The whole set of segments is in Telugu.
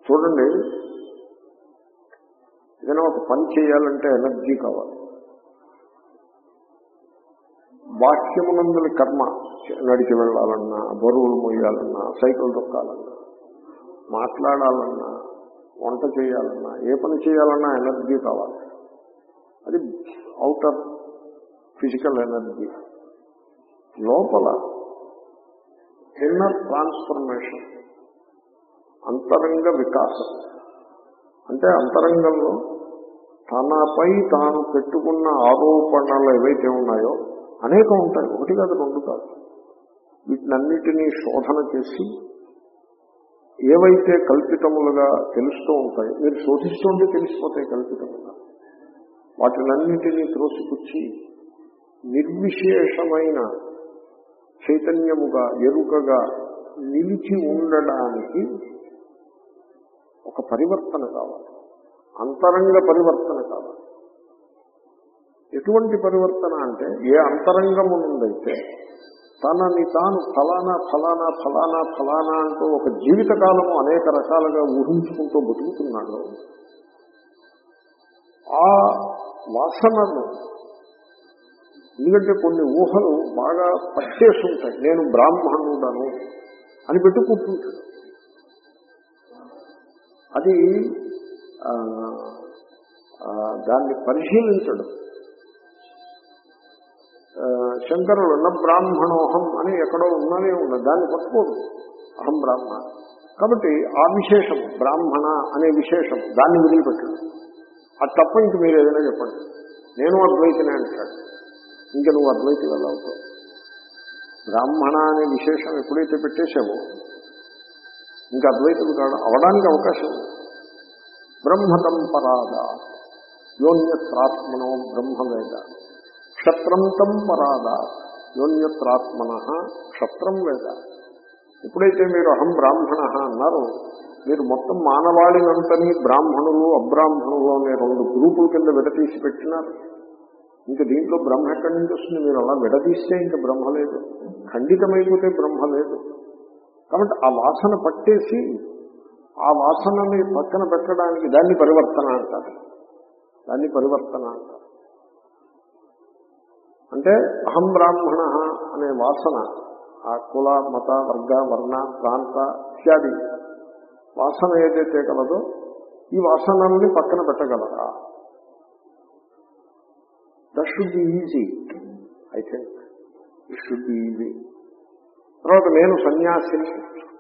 చూడండి ఏదైనా ఒక పని చేయాలంటే ఎనర్జీ కావాలి బాహ్యమునందుల కర్మ నడిచి వెళ్ళాలన్నా బరువులు మోయాలన్నా సైకిల్ తొక్కాలన్నా మాట్లాడాలన్నా వంట చేయాలన్నా ఏ పని చేయాలన్నా ఎనర్జీ కావాలి అది అవుటర్ ఫిజికల్ ఎనర్జీ లోపల ఇన్నర్ ట్రాన్స్ఫర్మేషన్ అంతరంగ వికాసం అంటే అంతరంగంలో తనపై తాను పెట్టుకున్న ఆరోపణలు ఏవైతే ఉన్నాయో అనేకం ఉంటాయి ఒకటి కాదు రెండు కాదు వీటినన్నిటినీ శోధన చేసి ఏవైతే కల్పితములుగా తెలుస్తూ ఉంటాయి మీరు శోధిస్తుంటే తెలిసిపోతాయి కల్పితముగా వాటినన్నిటినీ త్రోసిపుచ్చి నిర్విశేషమైన చైతన్యముగా ఎరుకగా నిలిచి ఉండడానికి ఒక పరివర్తన కావాలి అంతరంగ పరివర్తన కావాలి ఎటువంటి పరివర్తన అంటే ఏ అంతరంగము నుండైతే తనని తాను ఫలానా ఫలానా ఫలానా ఫలానా అంటూ ఒక జీవితకాలము అనేక రకాలుగా ఊహించుకుంటూ బతుకుతున్నాడు ఆ వాసనను ఎందుకంటే కొన్ని ఊహలు బాగా పట్టేసి ఉంటాయి నేను బ్రాహ్మణుడను అని పెట్టి కూర్చుంటాడు అది ఆ, ఆ, దాన్ని పరిశీలించడు ఆ, శంకరుడు న బ్రాహ్మణోహం అని ఎక్కడో ఉన్నదే ఉన్నది దాన్ని పట్టుకోడు అహం బ్రాహ్మణ కాబట్టి ఆ విశేషం బ్రాహ్మణ అనే విశేషం దాన్ని వదిలిపెట్టడు అది తప్ప ఇంక మీరు ఏదైనా చెప్పండి నేను అద్వైతనే అంటాడు ఇంక నువ్వు అద్వైతులు ఎలా అవుతావు బ్రాహ్మణ అనే విశేషం ఎప్పుడైతే పెట్టేశావో ఇంకా అద్వైతులు కాదు అవడానికి అవకాశం ఉంది బ్రహ్మతం పరాద యోన్యత్రాత్మనో బ్రహ్మవేద క్షత్రంతం పరాద యోన్యత్రాత్మన క్షత్రం వేద ఎప్పుడైతే మీరు అహం బ్రాహ్మణ అన్నారో మీరు మొత్తం మానవాళినంతని బ్రాహ్మణులు అబ్రాహ్మణులు అనే రెండు గ్రూపుల కింద విడతీసి పెట్టినారు ఇంకా దీంట్లో బ్రహ్మ ఎక్కడి నుంచి వస్తుంది మీరు అలా విడదీస్తే ఇంకా బ్రహ్మ లేదు ఖండితమైపోతే బ్రహ్మ లేదు కాబట్టి ఆ వాసన పట్టేసి ఆ వాసనని పక్కన పెట్టడానికి దాన్ని పరివర్తన అంటారు దాన్ని పరివర్తన అంటారు అంటే అహం బ్రాహ్మణ అనే వాసన ఆ కుల మత వర్గ వర్ణ ప్రాంత ఇత్యాది వాసన ఏదైతే కలదో ఈ వాసనల్ని పక్కన పెట్టగలరా that should be easy I think it should be easy తర్వాత నేను సన్యాసిని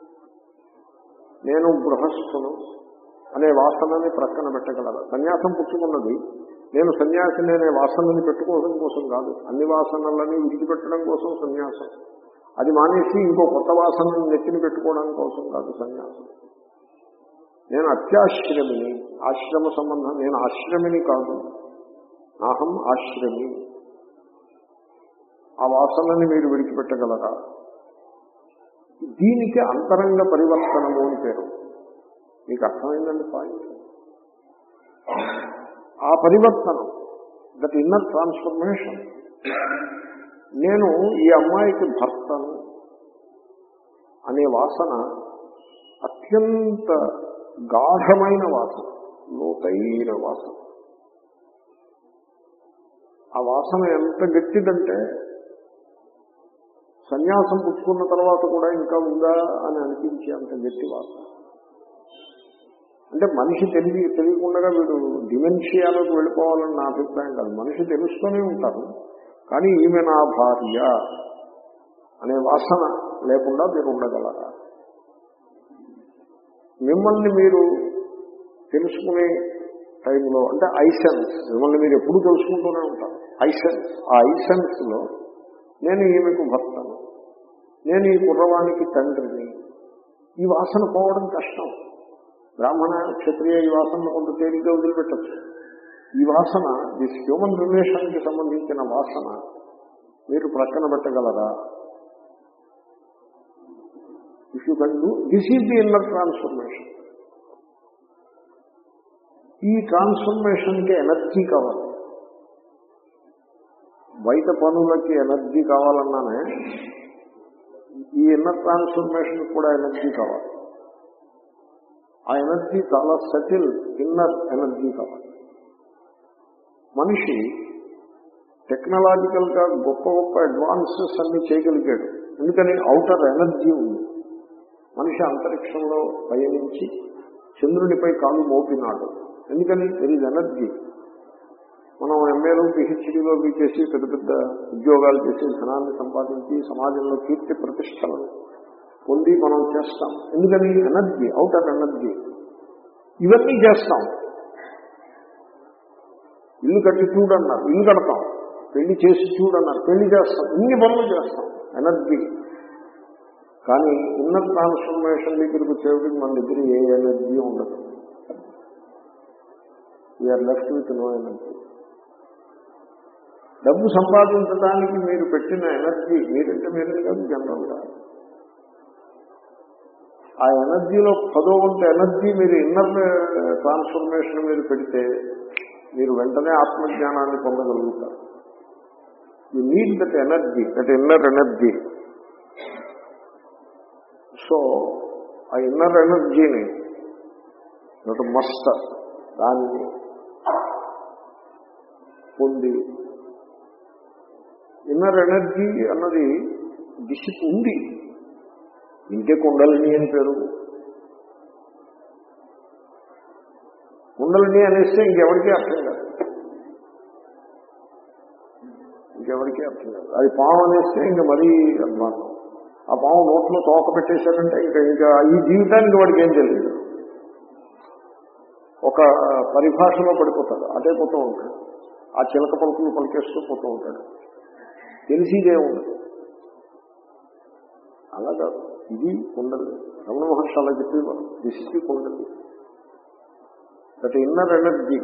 నేను గృహస్థును అనే వాసనని ప్రక్కన పెట్టగలరా సన్యాసం పుచ్చుకున్నది నేను సన్యాసిని అనే వాసనని పెట్టుకోవడం కోసం కాదు అన్ని వాసనలని విడిచిపెట్టడం కోసం సన్యాసం అది మానేసి ఇంకో కొత్త వాసనని నెత్తిని పెట్టుకోవడం కోసం కాదు సన్యాసం నేను అత్యాశ్రమిని ఆశ్రమ సంబంధం నేను ఆశ్రమిని కాదు నాహం ఆశ్రమి ఆ వాసనని మీరు విడిచిపెట్టగలరా దీనికి అంతరంగ పరివర్తనము అని పేరు మీకు అర్థమైందండి పాయింట్ ఆ పరివర్తనం దట్ ఇన్నర్ ట్రాన్స్ఫర్మేషన్ నేను ఈ అమ్మాయికి భర్తను అనే వాసన అత్యంత గాఢమైన వాసన లోతైన వాసన ఆ వాసన ఎంత గట్టిదంటే సన్యాసం పుచ్చుకున్న తర్వాత కూడా ఇంకా ఉందా అని అనిపించే అంత గట్టి వాసన అంటే మనిషి తెలివి తెలియకుండా వీడు డిమెన్షియాలోకి వెళ్ళిపోవాలని నా అభిప్రాయం కాదు మనిషి తెలుస్తూనే ఉంటారు కానీ ఈమె నా భార్య అనే వాసన లేకుండా మీరు ఉండగలరా మిమ్మల్ని మీరు తెలుసుకునే టైంలో అంటే ఐసెన్స్ మిమ్మల్ని మీరు ఎప్పుడు తెలుసుకుంటూనే ఉంటారు ఐసెన్స్ ఆ ఐసెన్స్ లో నేను ఈమెకు భర్తను నేను ఈ కుర్రవానికి తండ్రిని ఈ వాసన పోవడం కష్టం బ్రాహ్మణ క్షత్రియ ఈ వాసనను కొంత తేలిగ్గా వదిలిపెట్టచ్చు ఈ వాసన దిస్ హ్యూమన్ రిలేషన్ కి సంబంధించిన వాసన మీరు ప్రక్కన పెట్టగలరా if you can do this is the inner transformation ఈ ట్రాన్స్ఫర్మేషన్ కి ఎనర్జీ కావాలి బయట పనులకి ఎనర్జీ కావాలన్నానే ఈ ఇన్నర్ ట్రాన్స్ఫర్మేషన్ కూడా ఎనర్జీ కావాలి ఆ ఎనర్జీ చాలా సటిల్ ఇన్నర్ ఎనర్జీ కావాలి మనిషి టెక్నాలజికల్ గా గొప్ప గొప్ప అడ్వాన్సెస్ అన్ని చేయగలిగాడు ఎందుకని అవుటర్ ఎనర్జీ ఉంది మనిషి అంతరిక్షంలో పయనించి చంద్రుడిపై కాలు మోపినాడు ఎందుకని దెర్ ఇస్ ఎనర్జీ మనం ఎంఏలో పిహెచ్డీలో చేసి పెద్ద పెద్ద ఉద్యోగాలు చేసి ధనాన్ని సంపాదించి సమాజంలో కీర్తి ప్రతిష్టలను పొంది మనం చేస్తాం ఎందుకని ఎనర్జీ అవుటర్ ఎనర్జీ ఇవన్నీ చేస్తాం ఇల్లు కట్టి చూడన్నారు ఇల్లు కడతాం పెళ్లి చేసి చూడన్నారు పెళ్లి చేస్తాం ఇన్ని పనులు చేస్తాం ఎనర్జీ కానీ ఇన్నర్ ట్రాన్స్ఫర్మేషన్ దగ్గరికి వచ్చేటికి మన దగ్గర ఏ ఎనర్జీ ఉండదు we are left with no energy డబ్బు సంపాదించడానికి మీరు పెట్టిన ఎనర్జీ మీరంటే మీరే కాదు జనరల్గా ఆ ఎనర్జీలో పదో వంత ఎనర్జీ మీరు ఇన్నర్ ట్రాన్స్ఫర్మేషన్ మీరు పెడితే మీరు వెంటనే ఆత్మజ్ఞానాన్ని పొందగలుగుతారు you need that energy that inner energy so ఆ ఇన్నర్ ఎనర్జీని దట్ మస్ట్ దాన్ని పొంది ఇన్నర్ ఎనర్జీ అన్నది దిశ ఉంది ఇంకే కుండలిని అని పేరు కుండలిని అనేస్తే ఇంకెవరికీ అర్థం కాదు ఇంకెవరికీ అర్థం కాదు అది పాము అనేస్తే ఇంక మరీ అభిమానం ఆ పాము నోట్లో తోక పెట్టేశారంటే ఇంకా ఇంకా ఈ జీవితానికి వాడికి ఏం తెలియదు ఒక పరిభాషలో పడిపోతాడు అదే పోతూ ఉంటాడు ఆ చిలక పలుకులు పలికేస్తూ పోతూ ఉంటాడు తెలిసిదే ఉండదు అలా కాదు ఇది ఉండదు రమణ మహర్షి అలా చెప్పేవారు దిశకి ఉండదు దట్ ఇన్నర్ ఎనర్జీ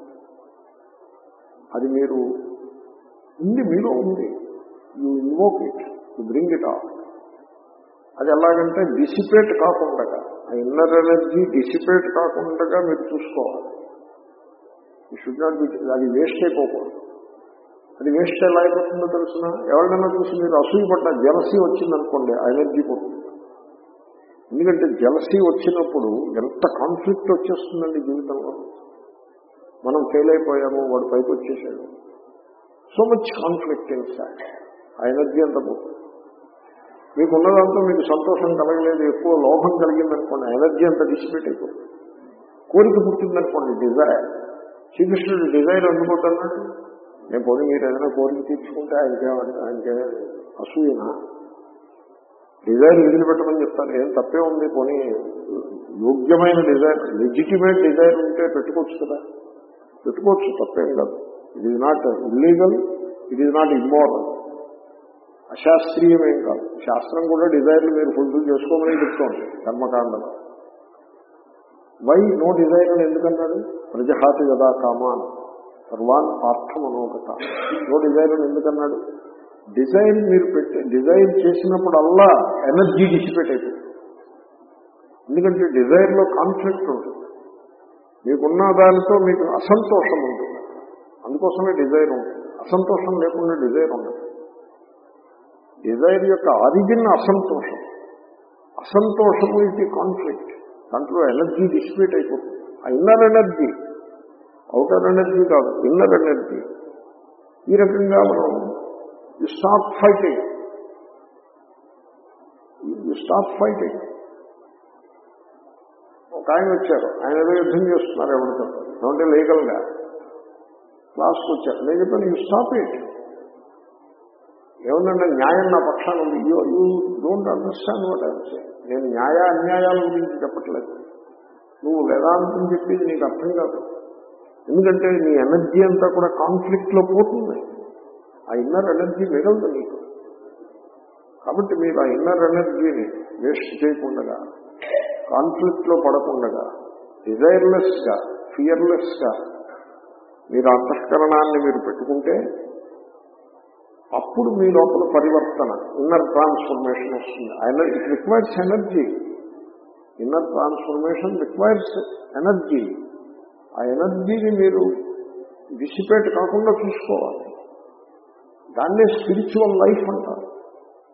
అది మీరు ఉంది మీలో ఉంది you invoke it you bring it off అది ఎలాగంటే డిసిపేట్ కాకుండా ఆ ఇన్నర్ ఎనర్జీ డిసిపేట్ కాకుండా మీరు చూసుకోవాలి ఈ షుడ్ నాట్ బి అది వేస్ట్ అయిపోకూడదు అది వేస్ట్ ఎలా అయిపోతుందో తెలుసిన ఎవరినైనా చూసి మీరు అసూయపడ్డ జలసీ వచ్చిందనుకోండి ఆ ఎనర్జీ పోతుంది ఎందుకంటే జలసీ వచ్చినప్పుడు ఎంత కాన్ఫ్లిక్ట్ వచ్చేస్తుందండి జీవితంలో మనం ఫెయిల్ అయిపోయాము వాడు పైకి వచ్చేసాడు so much conflict in sir ఆ ఎనర్జీ అంతా పోతుంది మీకు ఉన్నదంతా మీకు సంతోషం కలగలేదు ఎక్కువ లోభం కలిగిందనుకోండి ఎనర్జీ అంతా డిసిపేట్ అయిపోతుంది కోరిక పుట్టిందనుకోండి డిజైర్ శ్రీకృష్ణుడు డిజైర్ అందుకుంటున్నాడు నేను పోనీ మీరు ఏదైనా కోరిక తీర్చుకుంటే ఆయనకే ఆయనకే అసూయనా డిజైర్ వదిలిపెట్టమని చెప్తాను ఏం తప్పే ఉంది పోనీ యోగ్యమైన డిజైర్ లెజిటిమేట్ డిజైర్ ఉంటే పెట్టుకోవచ్చు కదా పెట్టుకోవచ్చు తప్పేం కాదు it is not illegal it is not immoral అశాస్త్రీయమేం కాదు శాస్త్రం కూడా డిజైర్లు మీరు ఫుల్ఫిల్ చేసుకోమని చెప్తోంది కర్మకాండలో వై నో డిజైర్ అని ఎందుకన్నాడు ప్రజహాతి కదా కామాన్ సర్వాన్ పార్థం అనోగత నో డిజైర్ అని ఎందుకన్నాడు డిజైన్ మీరు పెట్టి డిజైన్ చేసినప్పుడల్లా ఎనర్జీ డిసిపేట్ అయిపోతుంది ఎందుకంటే డిజైర్లో కాన్ఫ్లిక్ట్ ఉంటుంది మీకున్న దానితో మీకు అసంతోషం ఉంటుంది అందుకోసమే డిజైర్ ఉంటుంది అసంతోషం లేకుండా డిజైర్ ఉండదు డిజైర్ యొక్క ఆరిజిన్ అసంతోషం అసంతోషము ఇది కాన్ఫ్లిక్ట్ దాంట్లో ఎనర్జీ డిస్ప్యూట్ అయిపోతుంది ఆ ఇన్నర్ ఎనర్జీ అవుటర్ ఎనర్జీ కాదు ఇన్నర్ ఎనర్జీ ఈ రకంగా మనం you stop fighting you stop fighting ఒక ఆయన వచ్చారు ఆయన ఏదో యుద్ధం చేస్తున్నారు ఎవరితో ఏమంటే లీగల్గా క్లాస్కి వచ్చారు నేను చెప్పాను యూ స్టాప్ ఇట్ ఏమన్నా న్యాయం నా పక్షాన ఉంది you you don't understand what I నేను న్యాయ అన్యాయాల గురించి చెప్పట్లేదు నువ్వు వేదాంతం చెప్పేది నీకు అర్థం కాదు ఎందుకంటే నీ ఎనర్జీ అంతా కూడా కాన్ఫ్లిక్ట్ లో పోతుంది ఆ ఇన్నర్ ఎనర్జీ మిగలదు నీకు కాబట్టి మీరు ఆ ఇన్నర్ ఎనర్జీని వేస్ట్ చేయకుండా కాన్ఫ్లిక్ట్ లో పడకుండా డిజైర్లెస్ గా ఫియర్లెస్ గా మీరు అంతఃకరణాన్ని మీరు పెట్టుకుంటే అప్పుడు మీ లోపల పరివర్తన ఇన్నర్ ట్రాన్స్ఫర్మేషన్ వస్తుంది ఆయన it requires energy inner transformation requires energy ఆ ఎనర్జీని మీరు డిసిపేట్ కాకుండా చూసుకోవాలి దాన్నే స్పిరిచువల్ లైఫ్ అంటారు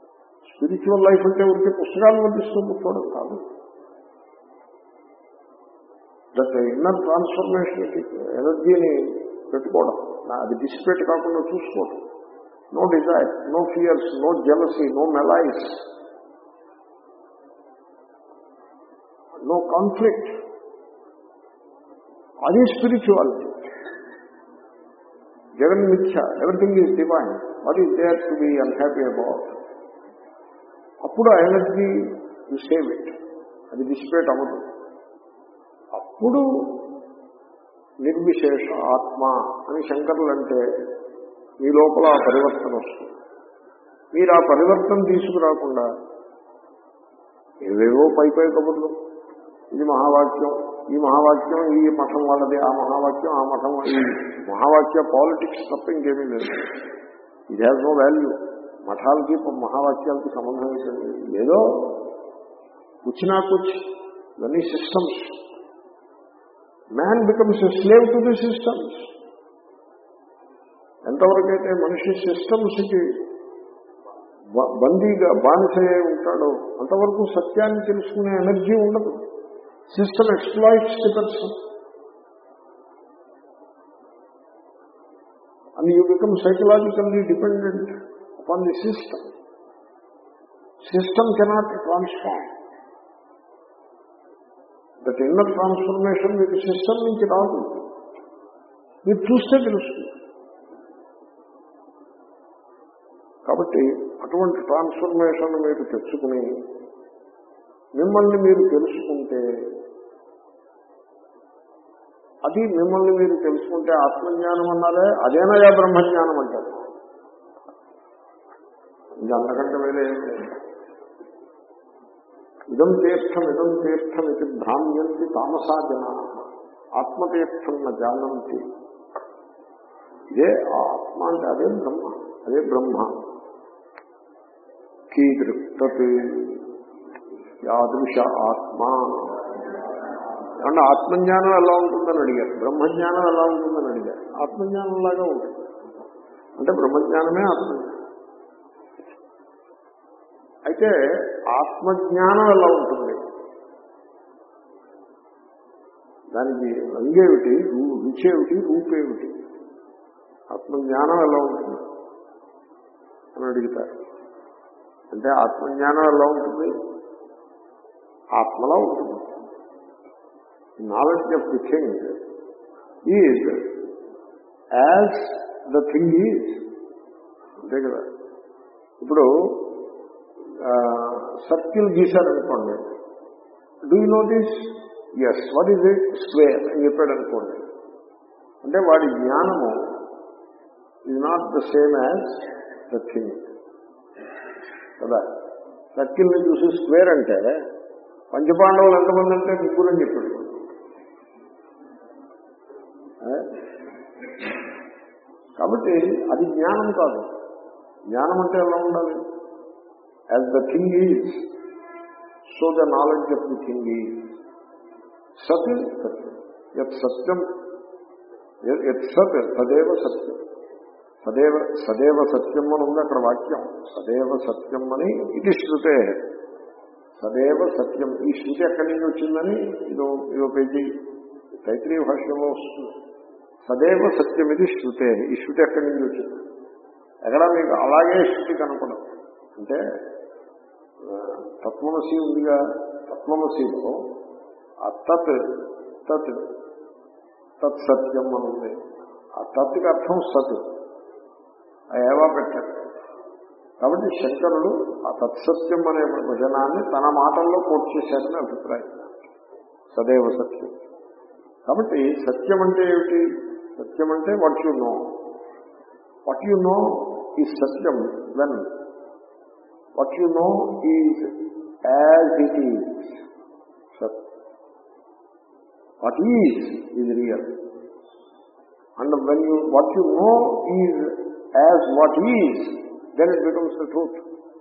స్పిరిచువల్ లైఫ్ అంటే ఊరికే పుస్తకాలు వడ్డిస్తూ కూర్చోవడం కాదు దట్ ఇన్నర్ ట్రాన్స్ఫర్మేషన్ ఎనర్జీని పెట్టుకోవడం అది డిసిపేట్ కాకుండా చూసుకోవడం no desire no fears no jealousy no malice no conflict అది స్పిరిచువాలిటీ జగన్ మిథ్య everything is divine what is there to be unhappy about అప్పుడు ఆ ఎనర్జీ యు సేవ్ ఇట్ అది డిసిపేట్ అవ్వదు అప్పుడు నిర్విశేష ఆత్మ అని శంకరులు అంటే మీ లోపల ఆ పరివర్తన వస్తుంది మీరు ఆ పరివర్తన తీసుకురాకుండా ఏవేవో పై పై కబుర్లు ఇది మహావాక్యం ఈ మహావాక్యం ఈ మఠం వాళ్ళది ఆ మహావాక్యం ఆ మఠం ఈ మహావాక్య పాలిటిక్స్ తప్ప ఇంకేమీ లేదు ఇది హ్యాస్ నో వాల్యూ మఠాలకి మహావాక్యాలకి సంబంధం ఏంటండి ఏదో కూర్చున్నా కూర్చి ఇవన్నీ systems man becomes slave to the systems ఎంతవరకైతే మనిషి సిస్టమ్స్కి బందీగా బానిసయ్యే ఉంటాడో అంతవరకు సత్యాన్ని తెలుసుకునే ఎనర్జీ ఉండదు system exploits the person and you become psychologically dependent upon the system system cannot transform that inner transformation మీకు సిస్టమ్ నుంచి రాదు మీరు చూస్తే తెలుస్తుంది కాబట్టి అటువంటి ట్రాన్స్ఫర్మేషన్ మీరు తెచ్చుకుని మిమ్మల్ని మీరు తెలుసుకుంటే అది మిమ్మల్ని మీరు తెలుసుకుంటే ఆత్మజ్ఞానం అన్నారే అదేనయా బ్రహ్మజ్ఞానం అంటారు ఇది అంతకంటే వేరే ఏం లేదు ఇదం తీర్థం ఇదం తీర్థం ఇది భ్రామ్యంతి తామసా జన ఆత్మతీర్థం న జానంతి ఇదే ఆత్మ అంటే అదే బ్రహ్మ అదే బ్రహ్మ కీదృక్తత్ యాదృశ ఆత్మ అంటే ఆత్మజ్ఞానం ఎలా ఉంటుందని అడిగారు బ్రహ్మజ్ఞానం ఎలా ఉంటుందని అడిగారు ఆత్మజ్ఞానంలాగా ఉంటుంది అంటే బ్రహ్మజ్ఞానమే ఆత్మజ్ఞానం అయితే ఆత్మజ్ఞానం ఎలా ఉంటుంది దానికి రంగేమిటి రుచేమిటి రూపేమిటి ఆత్మజ్ఞానం ఎలా ఉంటుంది అని అడుగుతారు అంటే ఆత్మజ్ఞానం ఎలా ఉంటుంది ఆత్మలా ఉంటుంది knowledge of the thing is as the thing is అంతే కదా ఇప్పుడు సర్కిల్ గీశారనుకోండి do you notice yes what is it square అని చెప్పాడు అనుకోండి అంటే వాడి జ్ఞానము is not the same as the thing కదా సర్కిల్ని చూసి స్క్వేర్ అంటే పంచపాండవులు ఎంతమంది అంటే ముగ్గురని చెప్పాడు కాబట్టి అది జ్ఞానం కాదు జ్ఞానం అంటే ఎలా ఉండాలి as the thing is so the knowledge of the thing is సత్ సత్యం యత్ సత్యం యత్ సత్ తదేవ సత్యం సదేవ సదేవ సత్యం అని ఉంది అక్కడ వాక్యం సదేవ సత్యం అని ఇది శృతే సదేవ సత్యం ఈ శృతి ఎక్కడి నుంచి వచ్చిందని ఇదో ఇదో పేజీ తైత్రీయ భాష్యంలో వస్తుంది సదేవ సత్యం ఇది శృతే ఈ శృతి ఎక్కడి నుంచి వచ్చింది ఎక్కడ మీకు అలాగే శృతి కనపడదు అంటే తత్వమసి ఉందిగా తత్వమసిలో ఆ తత్ తత్ తత్ సత్యం అని ఉంది ఆ తత్కి అర్థం సత్ ఏవా పెట్టారు కాబట్టి శంకరుడు ఆ తత్సత్యం అనే వచనాన్ని తన మాటల్లో కోట్ చేశారని అభిప్రాయం సదైవ సత్యం కాబట్టి సత్యం అంటే ఏమిటి సత్యం అంటే what you know what you know ఈ సత్యం when what you know is as it is సత్ what is is real and when you what you know is as what is then it becomes the truth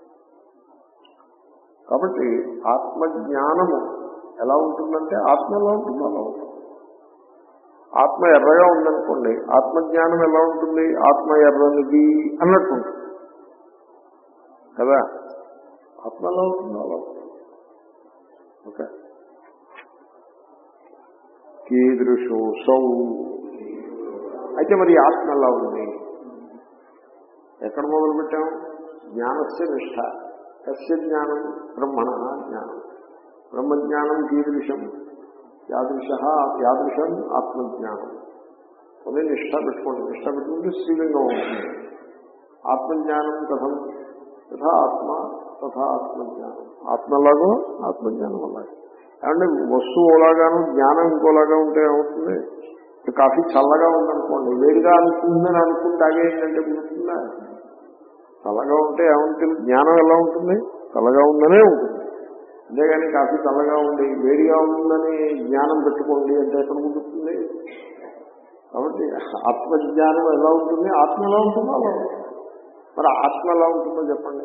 కాబట్టి ఆత్మజ్ఞానము ఎలా ఉంటుందంటే ఆత్మ ఎలా ఉంటుందో అలా ఉంటుంది ఆత్మ ఎర్రగా ఉందనుకోండి ఆత్మజ్ఞానం ఎలా ఉంటుంది ఆత్మ ఎర్రనిది అన్నట్టు ఉంటుంది కదా ఆత్మ ఎలా ఉంటుందో అలా ఉంటుంది ఓకే కీదృశోసౌ అయితే మరి ఈ ఆత్మ ఎలా ఉంది ఎక్కడ మొదలు పెట్టాం జ్ఞానస్య నిష్ట కస్య జ్ఞానం బ్రహ్మణ జ్ఞానం బ్రహ్మజ్ఞానం కీదృశం యాదృశ యాదృశం ఆత్మజ్ఞానం అదే నిష్ట పెట్టుకోండి నిష్ట పెట్టుకుంటే స్త్రీలింగం అవుతుంది ఆత్మజ్ఞానం కథం తథా ఆత్మ తథా ఆత్మజ్ఞానం ఆత్మలాగో ఆత్మజ్ఞానం అలాగే ఏమంటే వస్తువు ఓలాగాను జ్ఞానం ఇంకోలాగా ఉంటే ఏమవుతుంది ఇప్పుడు కాఫీ చల్లగా ఉందనుకోండి వేడిగా అనుకుందని అనుకుంటే ఆగేంటంటే కుదురుతుందా చల్లగా ఉంటే ఏముంటుంది జ్ఞానం ఎలా ఉంటుంది చల్లగా ఉందనే ఉంటుంది అంతేగాని కాఫీ చల్లగా ఉంది వేడిగా ఉందని జ్ఞానం పెట్టుకోండి అంటే ఎక్కడ కుదురుతుంది కాబట్టి ఆత్మజ్ఞానం ఎలా ఉంటుంది ఆత్మ ఎలా ఉంటుందో అలా ఉంటుంది మరి ఆత్మ ఎలా ఉంటుందో చెప్పండి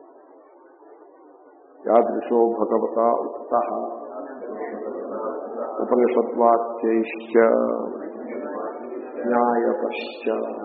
యాదృశో భగవత ఉక్త ఉపనిషత్వాచ్యైశ్చ న్యాయతశ్చ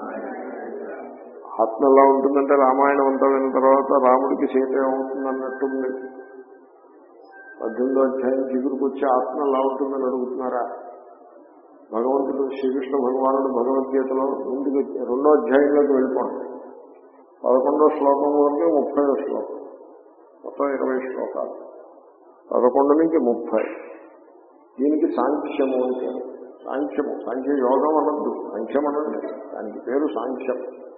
ఆత్మ ఎలా ఉంటుందంటే రామాయణం అంతా విన్న తర్వాత రాముడికి సీత ఏమవుతుంది అన్నట్టుంది పద్దెనిమిదో అధ్యాయం చిగురుకు వచ్చి ఆత్మ ఎలా ఉంటుందని అడుగుతున్నారా భగవంతుడు శ్రీకృష్ణ భగవానుడు భగవద్గీతలో ముందుకు రెండో అధ్యాయంలోకి వెళ్ళిపోండి పదకొండో శ్లోకం వరకు ముప్పై శ్లోకం మొత్తం ఇరవై శ్లోకాలు పదకొండు నుంచి ముప్పై దీనికి సాంఖ్యము అంటే సాంఖ్యము సాంఖ్య యోగం అనద్దు సాంఖ్యం అనండి దానికి పేరు సాంఖ్యం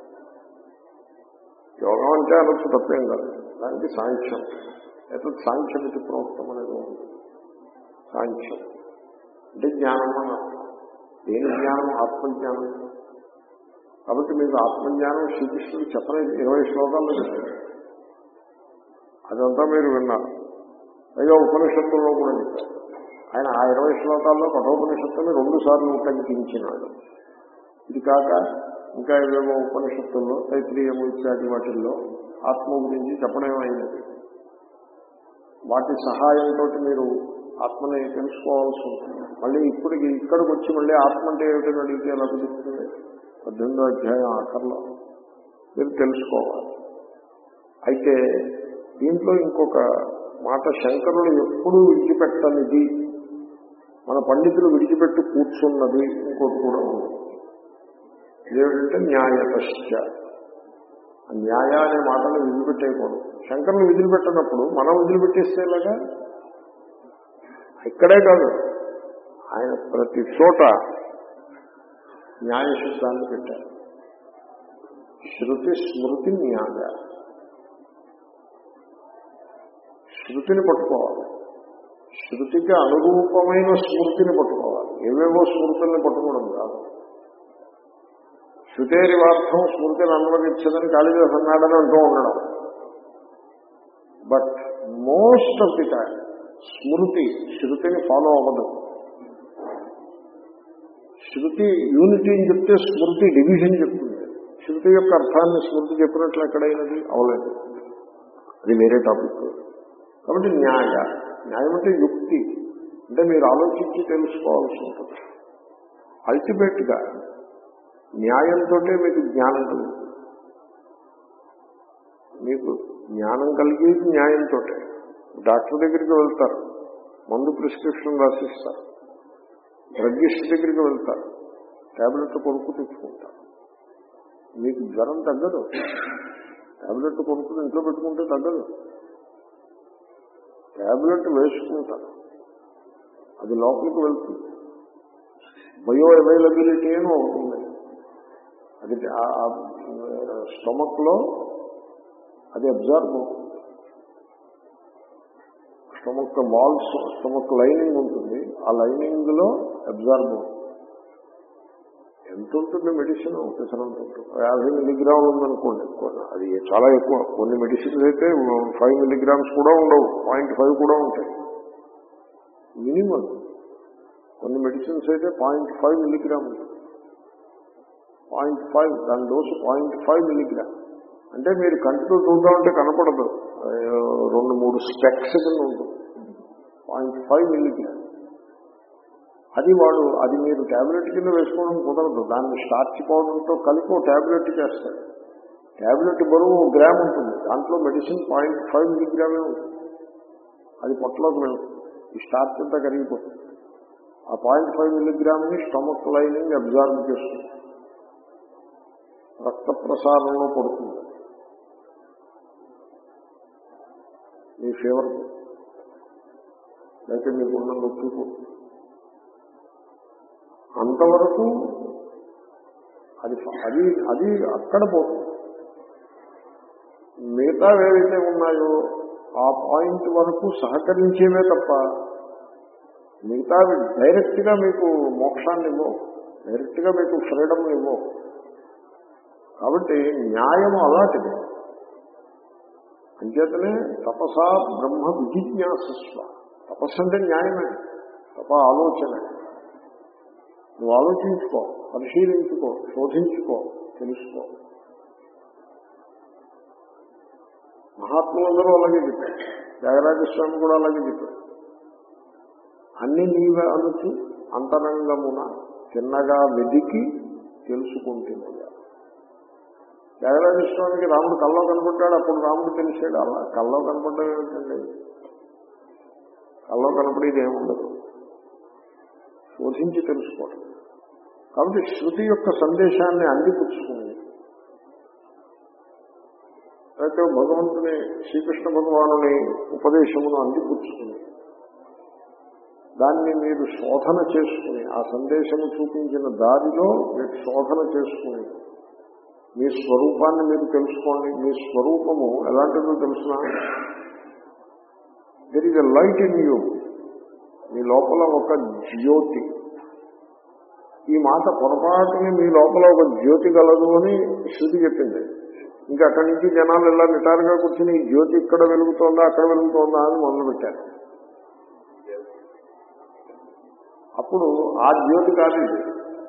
యోగం అంటే అనొచ్చు తప్పేం కాదు దానికి సాంఖ్యం అయితే సాంఖ్యమితి ప్రోక్తం అనేది ఉంది సాంఖ్యం అంటే జ్ఞానం అని అర్థం దేని జ్ఞానం ఆత్మజ్ఞానం కాబట్టి మీకు ఆత్మజ్ఞానం శ్రీకృష్ణుడు చెప్పలేదు ఇరవై శ్లోకాల్లో చెప్పారు అదంతా మీరు విన్నారు పైగా ఉపనిషత్తుల్లో కూడా చెప్పారు ఆయన ఆ ఇరవై శ్లోకాల్లో కఠోపనిషత్తుని రెండు సార్లు ఉటంకించినాడు ఇది కాక ఇంకా ఏవేవో ఉపనిషత్తుల్లో తైత్రీయము ఇత్యాది వాటిల్లో ఆత్మ గురించి చెప్పడం అయినది వాటి సహాయంతో మీరు ఆత్మని తెలుసుకోవాల్సి ఉంటుంది మళ్ళీ ఇప్పటికి ఇక్కడికి వచ్చి మళ్ళీ ఆత్మ అంటే ఏమిటని అడిగితే ఎలా కుదురుతుంది పద్దెనిమిదో అధ్యాయం ఆఖరిలో మీరు తెలుసుకోవాలి అయితే దీంట్లో ఇంకొక మాట శంకరులు ఎప్పుడూ విడిచిపెట్టనిది మన పండితులు విడిచిపెట్టి కూర్చున్నది ఇంకోటి కూడా ఉంది ఏమిటంటే న్యాయపశ్చ ఆ న్యాయ అనే మాటను విదిలిపెట్టేయకూడదు శంకరులు విదిలిపెట్టినప్పుడు మనం విదిలిపెట్టేస్తే ఎలాగా ఇక్కడే కాదు ఆయన ప్రతి చోట న్యాయ శబ్దాన్ని పెట్టారు శృతి స్మృతి న్యాయ శృతిని పట్టుకోవాలి శృతికి అనురూపమైన స్మృతిని పట్టుకోవాలి ఏవేవో స్మృతుల్ని పట్టుకోవడం కాదు శృతేరివార్థం స్మృతిని అనువదించదని కాళిదాస్ అన్నాడని అంటూ ఉండడం but most of the time స్మృతి శృతిని ఫాలో అవ్వదు శృతి యూనిటీ అని చెప్తే స్మృతి డివిజన్ చెప్తుంది శృతి యొక్క అర్థాన్ని స్మృతి చెప్పినట్లు ఎక్కడైనది అవలేదు అది వేరే టాపిక్ కాబట్టి న్యాయ న్యాయం అంటే యుక్తి అంటే మీరు ఆలోచించి తెలుసుకోవాల్సి ఉంటుంది అల్టిమేట్ గా న్యాయంతో మీకు జ్ఞానం కలుగుతుంది మీకు జ్ఞానం కలిగేది న్యాయంతో డాక్టర్ దగ్గరికి వెళ్తారు మందు ప్రిస్క్రిప్షన్ రాసిస్తారు డ్రగ్గిస్ట్ దగ్గరికి వెళ్తారు ట్యాబ్లెట్ కొనుక్కు తెచ్చుకుంటారు మీకు జ్వరం తగ్గదు ట్యాబ్లెట్ కొనుక్కుని ఇంట్లో పెట్టుకుంటే తగ్గదు ట్యాబ్లెట్ వేసుకుంటారు అది లోపలికి వెళ్తుంది బయో అవైలబిలిటీ అని ఉంటుంది అది స్టమక్ లో అది అబ్జర్వ్ అవుతుంది స్టమక్ వాల్స్ స్టమక్ లైనింగ్ ఉంటుంది ఆ లైనింగ్ లో అబ్జర్వ్ అవుతుంది ఎంత ఉంటుంది మెడిసిన్ ఒకసారంత ఉంటుంది యాభై మిలిగ్రాములు ఉందనుకోండి అది చాలా ఎక్కువ కొన్ని మెడిసిన్స్ అయితే ఫైవ్ మిలిగ్రామ్స్ కూడా ఉండవు పాయింట్ ఫైవ్ కూడా ఉంటాయి మినిమం కొన్ని మెడిసిన్స్ అయితే పాయింట్ ఫైవ్ మిలిగ్రామ్ ఉంటుంది పాయింట్ ఫైవ్ దాని డోసు పాయింట్ ఫైవ్ మిలిగ్రామ్ అంటే మీరు కంటితో చూద్దామంటే కనపడదు రెండు మూడు స్పెక్స్ కింద ఉంటుంది పాయింట్ ఫైవ్ మిలిగ్రామ్ అది వాడు అది మీరు ట్యాబ్లెట్ కింద వేసుకోవడం కుదరదు దాన్ని స్టార్చ్ పౌడర్తో కలిపి ఓ ట్యాబ్లెట్ చేస్తాడు ట్యాబ్లెట్ బరువు గ్రామ్ ఉంటుంది దాంట్లో మెడిసిన్ పాయింట్ ఫైవ్ మిలిగ్రామే ఉంటుంది అది పొట్టలోకి వెళ్తుంది ఈ స్టార్చ్ అంతా కరిగిపోతుంది ఆ పాయింట్ ఫైవ్ మిల్లీగ్రామ్ని స్టమక్ లైనింగ్ అబ్జార్బ్ చేస్తుంది రక్త ప్రసారంలో పడుతుంది మీ ఫీవర్ లేకపోతే మీకున్న నొప్పి పోతుంది అంతవరకు అది అది అది అక్కడ పోతుంది మిగతా ఏవైతే ఉన్నాయో ఆ పాయింట్ వరకు సహకరించేవే తప్ప మిగతా డైరెక్ట్ గా మీకు మోక్షాన్ని ఇవ్వవు డైరెక్ట్ గా మీకు ఫ్రీడమ్ ఇవ్వవు కాబట్టి న్యాయము అలాంటిది అంచేతనే తపసా బ్రహ్మ విజిజ్ఞాసస్వ తపస్సు అంటే న్యాయమే తప ఆలోచనే నువ్వు ఆలోచించుకో పరిశీలించుకో శోధించుకో తెలుసుకో మహాత్ములందరూ అలాగే చెప్పారు త్యాగరాజస్వామి కూడా అలాగే చెప్పారు అన్ని నీవే అనుచు అంతరంగమున చిన్నగా వెదికి తెలుసుకుంటున్నాయా త్యాగరాజస్వామికి రాముడు కల్లో కనపడ్డాడు అప్పుడు రాముడు తెలిసాడు అలా కల్లో కనపడ్డం ఏమిటండి కల్లో కనపడేది ఏముండదు శోధించి తెలుసుకోవడం కాబట్టి శృతి యొక్క సందేశాన్ని అందిపుచ్చుకుని అయితే భగవంతుని శ్రీకృష్ణ భగవానుని ఉపదేశమును అందిపుచ్చుకుని దాన్ని మీరు శోధన చేసుకుని ఆ సందేశము చూపించిన దారిలో మీరు శోధన చేసుకుని మీ స్వరూపాన్ని మీరు తెలుసుకోండి మీ స్వరూపము ఎలాంటిదో తెలుసిన there is a light in you మీ లోపల ఒక జ్యోతి ఈ మాట పొరపాటుని మీ లోపల ఒక జ్యోతి గలదు అని శృతి చెప్పింది ఇంకా అక్కడి నుంచి జనాలు ఇలా నిటారుగా కూర్చుని ఈ జ్యోతి ఇక్కడ వెలుగుతోందా అక్కడ వెలుగుతోందా అని మొదలుపెట్టారు అప్పుడు ఆ జ్యోతి కాదు ఇది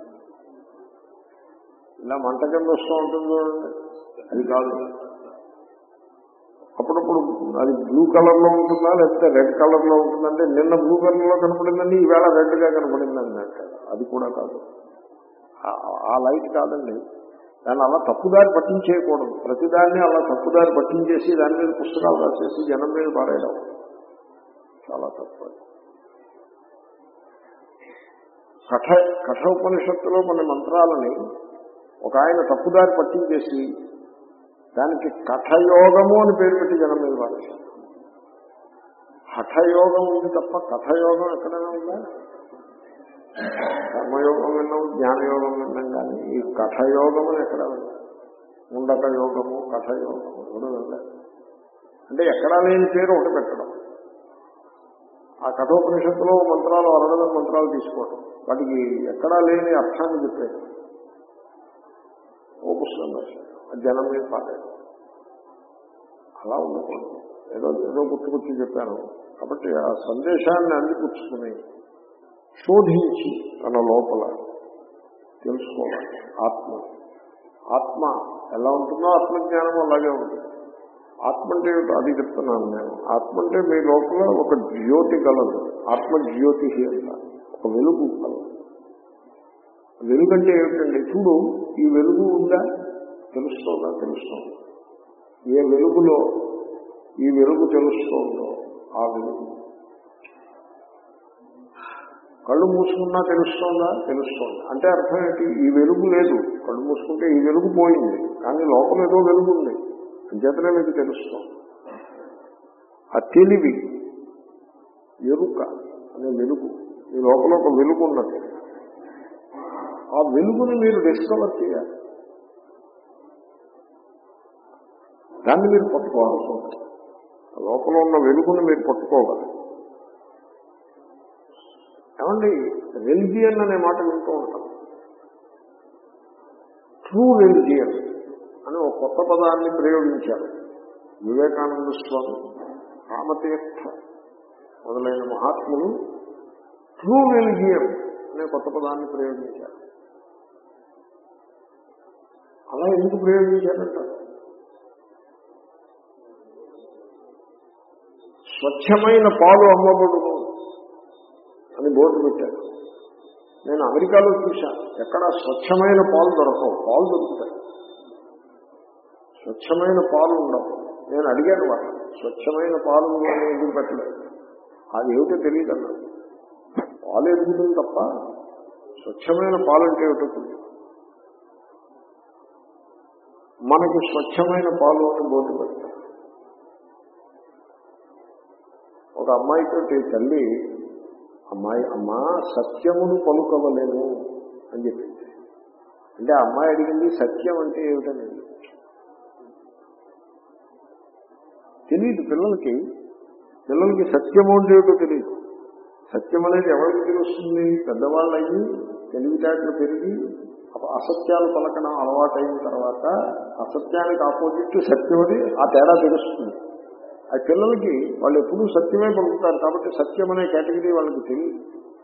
ఇలా మంట కింద వస్తూ ఉంటుంది చూడండి అది కాదు అప్పుడప్పుడు అది బ్లూ కలర్ లో ఉంటుందా లేకపోతే రెడ్ కలర్ లో ఉంటుందంటే నిన్న బ్లూ కలర్ లో కనపడిందండి ఈవేళ రెడ్ గా కనపడిందండి అంటారు అది కూడా కాదు ఆ లైట్ కాదండి దాన్ని అలా తప్పుదారి పట్టించేయకూడదు ప్రతిదాన్ని అలా తప్పుదారి పట్టించేసి దాని మీద పుస్తకాలు రాసేసి జనం మీద పారేయడం చాలా తప్పు కఠ కఠ ఉపనిషత్తులో కొన్ని మంత్రాలని ఒక ఆయన తప్పుదారి పట్టించేసి దానికి కథయోగము అని పేరు పెట్టి జనం మీద పారేశారు హఠయోగం ఉంది తప్ప కథయోగం ఎక్కడైనా ఉందా కర్మయోగం విన్నాం జ్ఞానయోగం విన్నాం కానీ ఈ కథయోగం అని ఎక్కడ విన్నాం ఉండక యోగము కథయోగము కూడా వెళ్ళలేదు అంటే ఎక్కడా లేని పేరు ఒకటి పెట్టడం ఆ కఠోపనిషత్తులో మంత్రాలు అరడదం మంత్రాలు తీసుకోవడం వాటికి ఎక్కడా లేని అర్థాన్ని చెప్పారు ఓ పుస్తకం రాశారు జనం మీద పాడాడు అలా ఉండకూడదు ఏదో ఏదో గుర్తుకొచ్చి చెప్పాను కాబట్టి ఆ సందేశాన్ని అందిపుచ్చుకుని శోధించి తన లోపల తెలుసుకోవాలి ఆత్మ ఆత్మ ఎలా ఉంటుందో ఆత్మజ్ఞానం అలాగే ఉంటుంది ఆత్మ అంటే ఏమిటో అది చెప్తున్నాను నేను ఆత్మ అంటే మీ లోపల ఒక జ్యోతి కలదు ఆత్మ జ్యోతి అంట ఒక వెలుగు కలదు వెలుగు అంటే ఏమిటండి చూడు ఈ వెలుగు ఉందా తెలుస్తోందా తెలుస్తోంది ఏ వెలుగులో ఈ వెలుగు తెలుస్తోందో ఆ వెలుగు కళ్ళు మూసుకున్నా తెలుస్తోందా తెలుస్తోంది అంటే అర్థం ఏంటి ఈ వెలుగు లేదు కళ్ళు మూసుకుంటే ఈ వెలుగు పోయింది కానీ లోపల ఏదో వెలుగు ఉంది అంచేతనే మీకు తెలుస్తోంది ఆ తెలివి ఎరుక అనే వెలుగు మీ లోపల ఒక వెలుగు ఉన్నది ఆ వెలుగుని మీరు డిస్కవర్ చేయాలి దాన్ని మీరు పట్టుకోవాల్సి ఉంటుంది లోపల ఉన్న వెలుగుని మీరు పట్టుకోవాలి ఏమండి రెలిజియన్ అనే మాట వింటూ ఉంటాం ట్రూ రెలిజియన్ అని ఒక కొత్త పదాన్ని ప్రయోగించారు వివేకానంద స్వామి రామతీర్థ మొదలైన మహాత్ములు ట్రూ రెలిజియన్ అనే కొత్త పదాన్ని ప్రయోగించారు అలా ఎందుకు ప్రయోగించారంటారు స్వచ్ఛమైన పాలు అమ్మబడును అని బోర్డు పెట్టారు నేను అమెరికాలో చూశాను ఎక్కడ స్వచ్ఛమైన పాలు దొరకవు పాలు దొరుకుతాయి స్వచ్ఛమైన పాలు ఉండవు నేను అడిగాను వాళ్ళు స్వచ్ఛమైన పాలు అని ఎందుకు పెట్టలేదు అది ఏమిటో తెలియదు అన్నాడు పాలు ఎదుగుతుంది తప్ప స్వచ్ఛమైన పాలు అంటే ఏమిటో తెలియదు మనకి స్వచ్ఛమైన పాలు అని బోర్డు పెడతారు ఒక అమ్మాయితో తల్లి అమ్మాయి అమ్మా సత్యమును పలుకవలేను అని చెప్పింది అంటే ఆ అమ్మాయి అడిగింది సత్యం అంటే ఏమిటని తెలియదు పిల్లలకి పిల్లలకి సత్యము అంటే ఏమిటో తెలియదు సత్యం అనేది ఎవరికి తెలుస్తుంది పెద్దవాళ్ళు అయ్యి తెలివితేటలు పెరిగి అప- అసత్యాలు పలకడం అలవాటైన తర్వాత అసత్యానికి ఆపోజిట్ సత్యం అని ఆ తేడా తెలుస్తుంది ఆ పిల్లలకి వాళ్ళు ఎప్పుడూ సత్యమే పలుకుతారు కాబట్టి సత్యం అనే కేటగిరీ వాళ్ళకి తెలియదు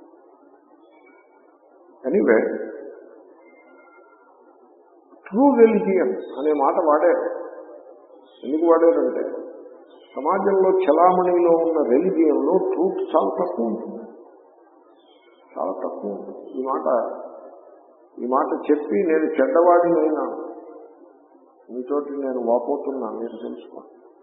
ఎనీవే ట్రూ రిలిజియన్ అనే మాట వాడారు ఎందుకు వాడారంటే సమాజంలో చలామణిలో ఉన్న రెలిజియన్లో ట్రూత్ చాలా తక్కువ ఉంటుంది చాలా తక్కువ ఉంటుంది ఈ మాట ఈ మాట చెప్పి నేను చెడ్డవాడినైనా మీతోటి నేను వాపోతున్నా మీరు తెలుసుకో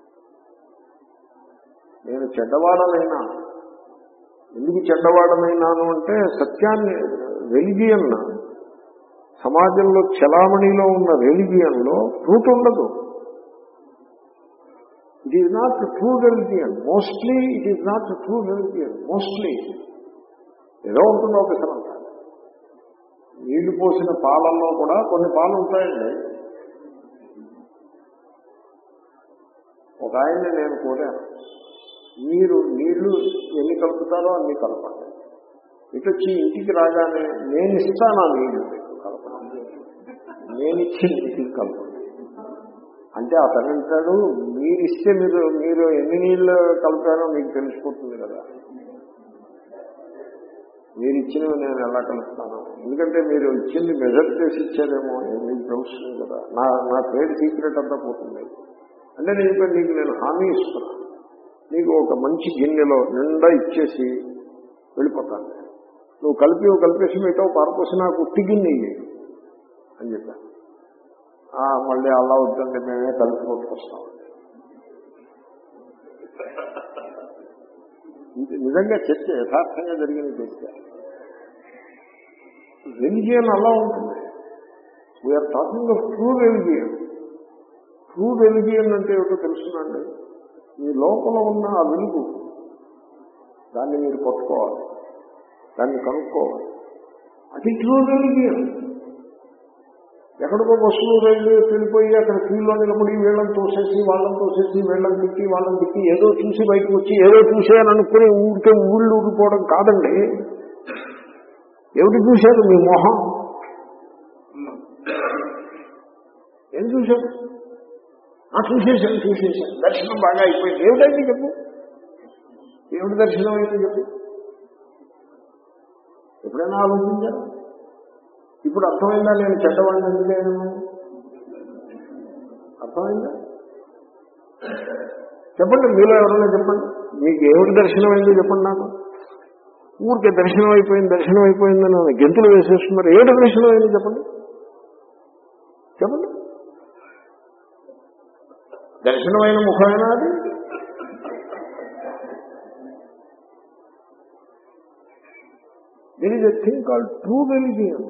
నేను చెడ్డవాడనైనా ఎందుకు చెడ్డవాడనైనాను అంటే సత్యాన్ని రెలిజియన్ సమాజంలో చలామణిలో ఉన్న రెలిజియన్లో ట్రూత్ ఉండదు it is not true religion mostly it is not true religion mostly ఏదో ఉంటుంది ఒకసారి అంటారు నీళ్లు పోసిన పాలల్లో కూడా కొన్ని పాలు ఉంటాయండి ఒక ఆయన్ని నేను కోరాను మీరు నీళ్లు ఎన్ని కలుపుతారో అన్ని కలపండి ఇటు వచ్చి ఇంటికి రాగానే నేను ఇస్తాను ఆ నీళ్లు మీకు కలపండి నేను ఇచ్చి ఇంటికి కలపండి అంటే అతను అంటాడు మీరు ఇస్తే మీరు మీరు ఎన్ని నీళ్లు కలిపారో మీకు తెలిసిపోతుంది కదా మీరు ఇచ్చినవి నేను ఎలా కలుపుతాను ఎందుకంటే మీరు ఇచ్చింది మెజర్ చేసి ఇచ్చారేమో మీకు తెలుస్తుంది కదా నా నా ట్రేడ్ సీక్రెట్ అంతా పోతుంది అంటే నేను చెప్పాను, నీకు నేను హామీ ఇస్తున్నా నీకు ఒక మంచి గిన్నెలో నిండా ఇచ్చేసి వెళ్ళిపోతాను నువ్వు కలిపి కలిపేసి మీతో పారపోసి నాకు ఉట్టి గిన్నె ఇయ్యి అని చెప్పాను "ఆ, మళ్ళీ అలా వద్దండి మేమే కలిపి కొట్టుకొస్తాం ఇది నిజంగా చర్చ యథార్థంగా జరిగిన చర్చ రెలిజియన్ అలా ఉంటుంది we are talking of true religion true religion అంటే ఏమిటో తెలుసునండి మీ లోపల ఉన్న ఆ వెలుగు దాన్ని మీరు పట్టుకోవాలి దాన్ని కనుక్కోవాలి అది ట్రూ రెలిజియన్ ఎక్కడికో బస్సులు రైలు వెళ్ళిపోయి అక్కడ క్యూలో నిలబడి వీళ్ళని తోసేసి వాళ్ళని తోసేసి వీళ్ళని తిట్టి వాళ్ళని తిట్టి ఏదో చూసి బయటకు వచ్చి ఏదో చూసేయని అనుకుని ఊరికే ఊళ్ళు ఊరిపోవడం కాదండి ఏమిటి చూశారు మీ మొహం ఏం చూశారు ఆ చూసేసాను చూసేసాను దర్శనం బాగా అయిపోయింది ఏమిటైంది చెప్పు ఏమిటి దర్శనం అయింది చెప్పు ఎప్పుడైనా ఆలోచించారు ఇప్పుడు అర్థమైందా నేను చెడ్డవాడిని ఎందుకు అర్థమైందా చెప్పండి మీలో ఎవరైనా చెప్పండి మీకు ఏమిటి దర్శనం అయిందో చెప్పండి నాకు ఊరికే దర్శనం అయిపోయింది దర్శనం అయిపోయిందని నన్ను గెంతులు వేసేస్తున్నారు ఏమిటి దర్శనం అయింది చెప్పండి చెప్పండి దర్శనమైన ముఖమైనా అది there is a thing call true religion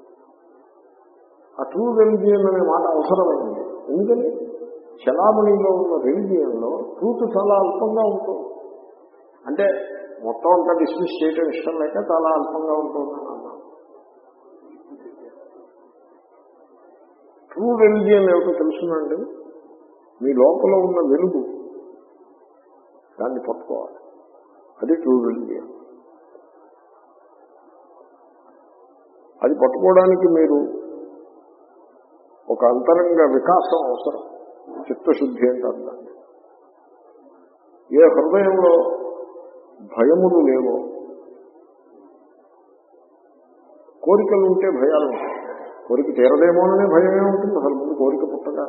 ఆ ట్రూ రెలిజియన్ అనే మాట అవసరమైంది ఎందుకని చలామణిలో ఉన్న రెలిజియన్లో ట్రూత్ చాలా అల్పంగా ఉంటుంది అంటే మొత్తం అంతా డిస్మిస్ చేయడం ఇష్టం లేక చాలా అల్పంగా ఉంటుంది అన్నా ట్రూ రెలిజియన్ ఏమిటో తెలుసునండి మీ లోపల ఉన్న వెలుగు దాన్ని పట్టుకోవాలి అది ట్రూ రిలీజియన్ అది పట్టుకోవడానికి మీరు ఒక అంతరంగ వికాసం అవసరం చిత్తశుద్ధి అంటారు దాన్ని ఏ హృదయంలో భయములు లేవో కోరికలు ఉంటే భయాలు ఉంటాయి కోరిక తీరదేమోననే భయమే ఉంటుంది అసలు ముందు కోరిక పుట్టగా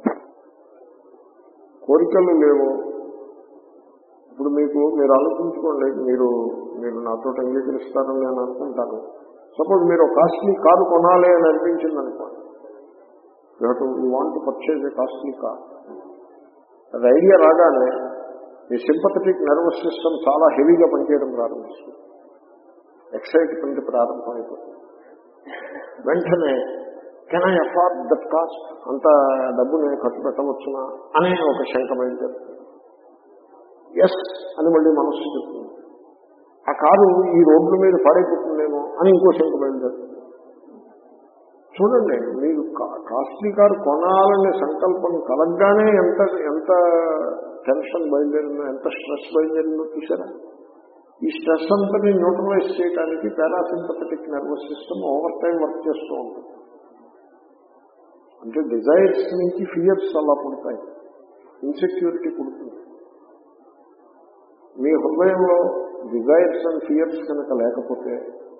కోరికలు లేవు ఇప్పుడు మీకు మీరు ఆలోచించుకోండి మీరు మీరు నాతో అంగీకరిస్తారని నేను అనుకుంటాను సపోజ్ మీరు కాస్ట్లీ కారు కొనాలి అని అనిపించింది అనుకోండి you want purchase a costly car అది ఐడియా రాగానే మీ సింపథటిక్ నర్వస్ సిస్టమ్ చాలా హెవీగా పనిచేయడం ప్రారంభిస్తుంది ఎక్సైట్మెంట్ ప్రారంభమైపోతుంది వెంటనే can I afford that cost అంత డబ్బు నేను ఖర్చు పెట్టవచ్చునా అనే ఒక శంక బయలుదేరుతుంది ఎస్ అని మళ్ళీ మనస్సు చెప్తుంది ఆ కారు ఈ రోడ్ల మీద పాడైపోతుందేమో అని ఇంకో శంక బయలుదేరుతుంది చూడండి మీరు కాస్ట్లీ కారు కొనాలనే సంకల్పం కలగ్గానే ఎంత ఎంత టెన్షన్ బయలుదేరిందో ఎంత స్ట్రెస్ బయలుదేరిందో చూసారా ఈ స్ట్రెస్ అంతని న్యూట్రలైజ్ చేయడానికి parasympathetic nervous system over time work చేస్తూ ఉంటుంది అంటే డిజైర్స్ నుంచి ఫియర్స్ అలా పుడతాయి ఇన్సెక్యూరిటీ పుడుతుంది మీ హృదయంలో డిజైర్స్ అండ్ ఫియర్స్ కనుక లేకపోతే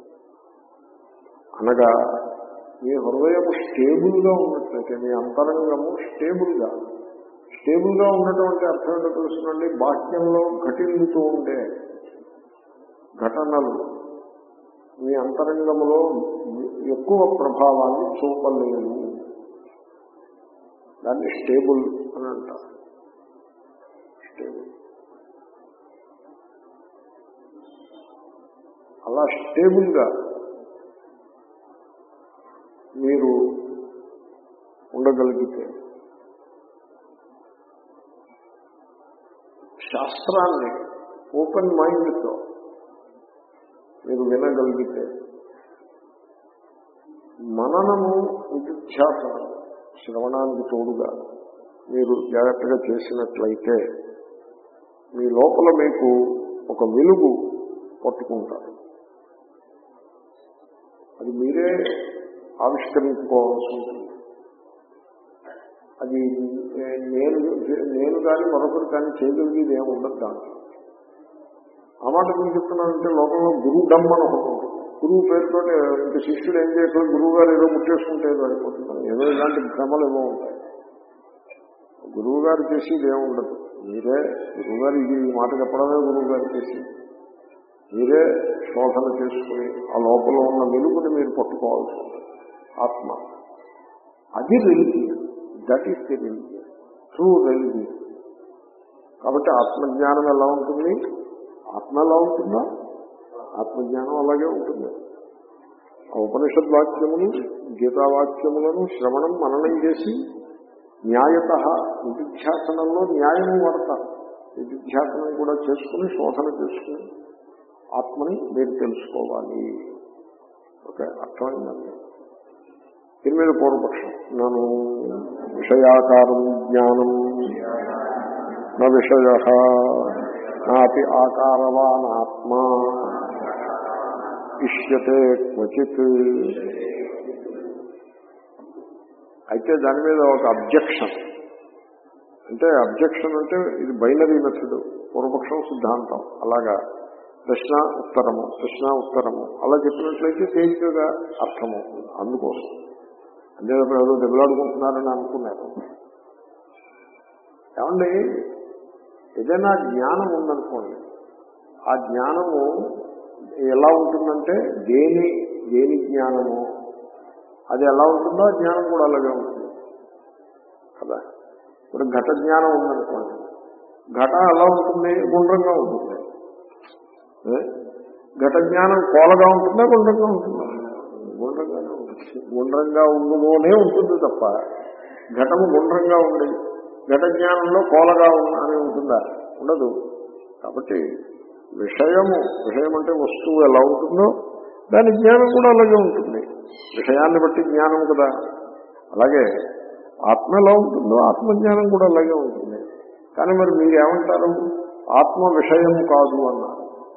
అనగా మీ హృదయం స్టేబుల్ గా ఉన్నట్లయితే మీ అంతరంగము స్టేబుల్ గా స్టేబుల్ గా ఉన్నటువంటి అర్థం ఏంటో తెలుసునండి బాహ్యంలో ఘటిల్లుతూ ఉండే ఘటనలు మీ అంతరంగములో ఎక్కువ ప్రభావాన్ని చూపలేవు దాన్ని స్టేబుల్ అని అంటారు స్టేబుల్ అలా స్టేబుల్ గా మీరు ఉండగలిగితే శాస్త్రాన్ని ఓపెన్ మైండ్తో మీరు వినగలిగితే మననము నిధ్యాసనం శ్రవణానికి తోడుగా మీరు జాగ్రత్తగా చేసినట్లయితే మీ లోపల మీకు ఒక వెలుగు పట్టుకుంటారు అది మీరే ఆవిష్కరించుకోవాల్సి ఉంటుంది అది నేను నేను కానీ మరొకరు కానీ చేయగలిగేది ఏమి ఉండదు దాంట్లో ఆ మాట నేను చెప్తున్నానంటే లోకంలో గురువు డమ్మని ఒకటి ఉంటుంది గురువు పేరుతో ఇంక శిష్యుడు ఏం చేయట్లేదు గురువు గారు ఏదో ముట్టేసుకుంటే ఏదో అయిపోతున్నారు ఏదో ఇలాంటి భ్రమలు ఏమో ఉంటాయి గురువు గారు చేసేది ఏమి ఉండదు మీరే గురువు గారు ఇది ఈ మాట చెప్పడమే గురువు గారు చేసేది మీరే శోధన చేసుకుని ఆ లోపల ఉన్న వెలుగుని మీరు పట్టుకోవాల్సి ఉంటుంది ఆత్మ అది religion that is the religion true religion కాబట్టి ఆత్మజ్ఞానం ఎలా ఉంటుంది ఆత్మ ఎలా ఉంటుందా ఆత్మజ్ఞానం అలాగే ఉంటుంది ఆ ఉపనిషద్ వాక్యములు గీతావాక్యములను శ్రవణం మననం చేసి న్యాయత నిధిధ్యాసనంలో న్యాయము వాడతారు నిధిధ్యాసనం కూడా చేసుకుని శోధన చేసుకుని ఆత్మని మీరు తెలుసుకోవాలి ఓకే అర్థమైందండి దీని మీద పూర్వపక్షం నన్ను విషయాకారం జ్ఞానం నా విషయ నాపి ఆకారవాన్ ఆత్మ ఇష్యతే క్వచిత్ అయితే దాని మీద ఒక అబ్జెక్షన్ అంటే అబ్జెక్షన్ అంటే ఇది బైనరీ మెథడ్ పూర్వపక్షం సిద్ధాంతం అలాగా ప్రశ్న ఉత్తరము ప్రశ్న ఉత్తరము అలా చెప్పినట్లయితే తేలికగా అర్థమవుతుంది అందుకోసం అంటే ఏదో దెబ్బలాడుకుంటున్నారని అనుకున్నారు ఏమండి ఏదైనా జ్ఞానం ఉందనుకోండి ఆ జ్ఞానము ఎలా ఉంటుందంటే దేని దేని జ్ఞానము అది ఎలా ఉంటుందో ఆ జ్ఞానం కూడా అలాగే ఉంటుంది కదా ఇప్పుడు ఘట జ్ఞానం ఉందనుకోండి ఘట ఎలా ఉంటుంది గుండ్రంగా ఉంటుంది ఏ? ఘట జ్ఞానం కోలగా ఉంటుందా గుండ్రంగా ఉంటుందా గుండ్రంగానే ఉంటుంది గుండ్రంగా ఉండులోనే ఉంటుంది తప్ప ఘటము గుండ్రంగా ఉండి ఘట జ్ఞానంలో కోలగా ఉన్న అని ఉంటుందా ఉండదు కాబట్టి విషయము విషయం అంటే వస్తువు ఎలా ఉంటుందో దాని జ్ఞానం కూడా అలాగే ఉంటుంది విషయాన్ని బట్టి జ్ఞానం కదా అలాగే ఆత్మ ఎలా ఉంటుందో ఆత్మజ్ఞానం కూడా అలాగే ఉంటుంది కానీ మరి మీరు ఏమంటారు ఆత్మ విషయం కాదు అన్నారు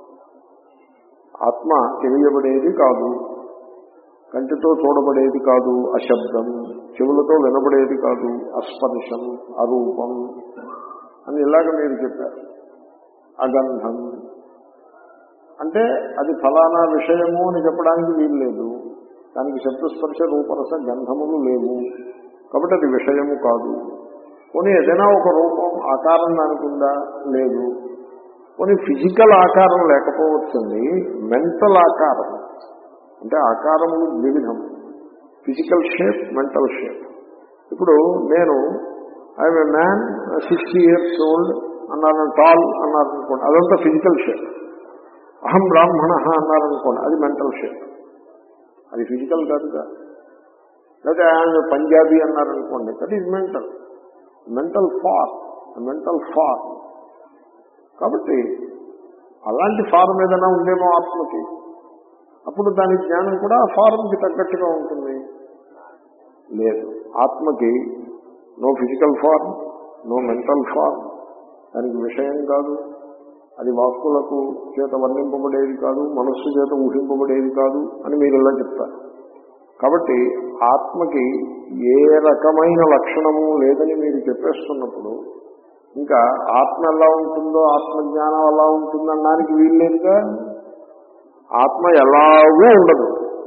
ఆత్మ తెలియబడేది కాదు కంటితో చూడబడేది కాదు అశబ్దం చెవులతో వినబడేది కాదు అస్పర్శం అరూపం అని ఇలాగ మీరు చెప్పారు అగంధం అంటే అది ఫలానా విషయము అని చెప్పడానికి వీలు లేదు దానికి శబ్దస్పర్శ రూపరస గంధములు లేవు కాబట్టి అది విషయము కాదు పోనీ ఏదైనా ఒక రూపం ఆకారం దానికి ఉందా లేదు పోనీ ఫిజికల్ ఆకారం లేకపోవచ్చండి మెంటల్ ఆకారం అంటే ఆకారములు వివిధం ఫిజికల్ షేప్ మెంటల్ షేప్ ఇప్పుడు నేను I'm a man sixty years old అన్నారు టాల్ అన్నారు అనుకోండి అదంతా ఫిజికల్ షేప్ అహం బ్రాహ్మణ అన్నారనుకోండి అది మెంటల్ షేప్ అది ఫిజికల్ కాదుగా లేదా ఆయన పంజాబీ అన్నారనుకోండి that is mental mental form mental form కాబట్టి అలాంటి ఫారం ఏదైనా ఉందేమో ఆత్మకి అప్పుడు దాని జ్ఞానం కూడా ఆ ఫారంకి తగ్గట్టుగా ఉంటుంది లేదు ఆత్మకి no physical form no mental form దానికి విషయం కాదు అది వాక్కులకు చేత వర్ణింపబడేది కాదు మనస్సు చేత ఊహింపబడేది కాదు అని మీరు ఇలా చెప్తారు కాబట్టి ఆత్మకి ఏ రకమైన లక్షణము లేదని మీరు చెప్పేస్తున్నప్పుడు ఇంకా ఆత్మ ఎలా ఉంటుందో ఆత్మజ్ఞానం ఎలా ఉంటుందనడానికి వీల్లేదుగా ఆత్మ ఎలాగూ ఉండదు